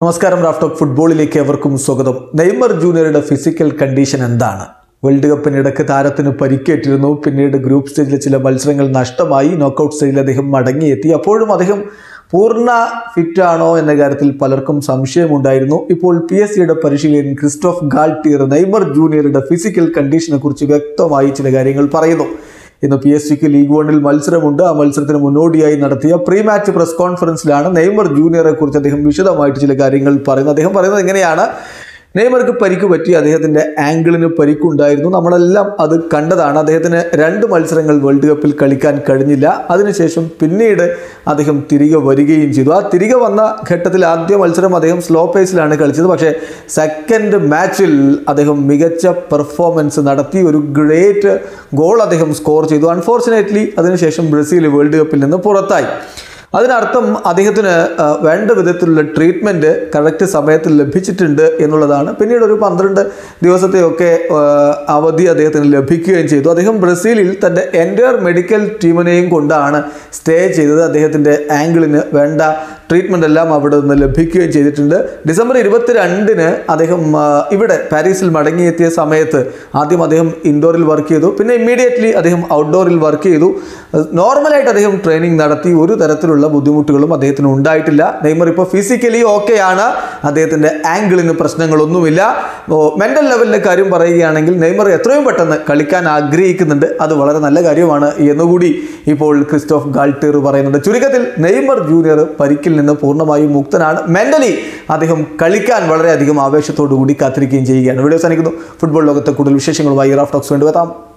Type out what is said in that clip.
നമസ്കാരം റാഫ്റ്റോക്ക് ഫുട്ബോളിലേക്ക് എവർക്കും സ്വാഗതം നെയ്മർ ജൂനിയറുടെ ഫിസിക്കൽ കണ്ടീഷൻ എന്താണ് വേൾഡ് കപ്പിനിടക്ക് താരത്തിന് പരിക്കേറ്റിരുന്നു പിന്നീട് ഗ്രൂപ്പ് സ്റ്റേജിലെ ചില മത്സരങ്ങൾ നഷ്ടമായി നോക്കൌട്ട് സ്റ്റേജിൽ അദ്ദേഹം മടങ്ങിയെത്തി അപ്പോഴും അദ്ദേഹം പൂർണ്ണ ഫിറ്റാണോ എന്ന കാര്യത്തിൽ പലർക്കും സംശയമുണ്ടായിരുന്നു ഇപ്പോൾ പി എസ് സിയുടെ പരിശീലകൻ ക്രിസ്റ്റോഫ് ഗാൾട്ടിയർ നെയ്മർ ജൂനിയറുടെ ഫിസിക്കൽ കണ്ടീഷനെ കുറിച്ച് വ്യക്തമായി ചില കാര്യങ്ങൾ പറയുന്നു ഇന്ന് പി എസ് സിക്ക് ലീഗ് വണ്ണിൽ മത്സരമുണ്ട് ആ മത്സരത്തിന് മുന്നോടിയായി നടത്തിയ പ്രീ മാച്ച് പ്രസ് കോൺഫറൻസിലാണ് നെയ്മർ ജൂനിയറെ കുറിച്ച് അദ്ദേഹം വിശദമായിട്ട് ചില കാര്യങ്ങൾ പറയുന്നത് അദ്ദേഹം പറയുന്നത് എങ്ങനെയാണ് നെയ്മർക്ക് പരിക്ക് പറ്റി അദ്ദേഹത്തിൻ്റെ ആംഗിളിന് പരിക്കുണ്ടായിരുന്നു നമ്മളെല്ലാം അത് കണ്ടതാണ് അദ്ദേഹത്തിന് രണ്ട് മത്സരങ്ങൾ വേൾഡ് കപ്പിൽ കളിക്കാൻ കഴിഞ്ഞില്ല അതിനുശേഷം പിന്നീട് അദ്ദേഹം തിരികെ വരികയും ചെയ്തു ആ തിരികെ വന്ന ഘട്ടത്തിൽ ആദ്യ മത്സരം അദ്ദേഹം സ്ലോ പേസിലാണ് കളിച്ചത് പക്ഷേ സെക്കൻഡ് മാച്ചിൽ അദ്ദേഹം മികച്ച പെർഫോമൻസ് നടത്തി ഒരു ഗ്രേറ്റ് ഗോൾ അദ്ദേഹം സ്കോർ ചെയ്തു അൺഫോർച്ചുനേറ്റ്ലി അതിനുശേഷം ബ്രസീൽ വേൾഡ് കപ്പിൽ നിന്ന് പുറത്തായി അതിനർത്ഥം അദ്ദേഹത്തിന് ആ, വേണ്ട വിധത്തിലുള്ള ട്രീറ്റ്മെൻറ്റ് കറക്റ്റ് സമയത്ത് ലഭിച്ചിട്ടുണ്ട് എന്നുള്ളതാണ് പിന്നീട് ഒരു പന്ത്രണ്ട് ദിവസത്തെയൊക്കെ ആ, അവധി അദ്ദേഹത്തിന് ലഭിക്കുകയും ചെയ്തു അദ്ദേഹം ബ്രസീലിൽ തൻ്റെ എൻ്റയർ മെഡിക്കൽ ടീമിനെയും കൊണ്ടാണ് സ്റ്റേ ചെയ്തത് അദ്ദേഹത്തിൻ്റെ ആംഗിളിന് വേണ്ട ട്രീറ്റ്മെൻ്റ് എല്ലാം അവിടെ നിന്ന് ലഭിക്കുകയും ചെയ്തിട്ടുണ്ട് ഡിസംബർ ഇരുപത്തിരണ്ടിന് അദ്ദേഹം ആ, ഇവിടെ പാരീസിൽ മടങ്ങിയെത്തിയ സമയത്ത് ആദ്യം അദ്ദേഹം ഇൻഡോറിൽ വർക്ക് ചെയ്തു പിന്നെ ഇമ്മീഡിയറ്റ്ലി അദ്ദേഹം ഔട്ട്ഡോറിൽ വർക്ക് ചെയ്തു നോർമലായിട്ട് അദ്ദേഹം ട്രെയിനിങ് നടത്തി ഒരു തരത്തിലുള്ള ബുദ്ധിമുട്ടുകളും അദ്ദേഹത്തിന് ഉണ്ടായിട്ടില്ല നെയ്മർ ഇപ്പോൾ ഫിസിക്കലി ഓക്കെയാണ് അദ്ദേഹത്തിൻ്റെ ആംഗിളിന് പ്രശ്നങ്ങളൊന്നുമില്ല മെൻ്റൽ ലെവലിലെ കാര്യം പറയുകയാണെങ്കിൽ നെയ്മർ എത്രയും പെട്ടെന്ന് കളിക്കാൻ ആഗ്രഹിക്കുന്നുണ്ട് അത് വളരെ നല്ല കാര്യമാണ് എന്നുകൂടി ഇപ്പോൾ ക്രിസ്റ്റോഫ് ഗാൾട്ടേർ പറയുന്നുണ്ട് ചുരുക്കത്തിൽ നെയ്മർ ജൂനിയർ പരിക്കിൽ നിന്ന് പൂർണ്ണമായും മുക്തനാണ് മെൻ്റലി അദ്ദേഹം കളിക്കാൻ വളരെയധികം ആവേശത്തോടു കൂടി കാത്തിരിക്കുകയും ചെയ്യുകയാണ് വീഡിയോ സാധിക്കുന്നു ഫുട്ബോൾ ലോകത്തെ കൂടുതൽ വിശേഷങ്ങളുമായി റാഫ് ടോക്സ് വേണ്ടി എത്താം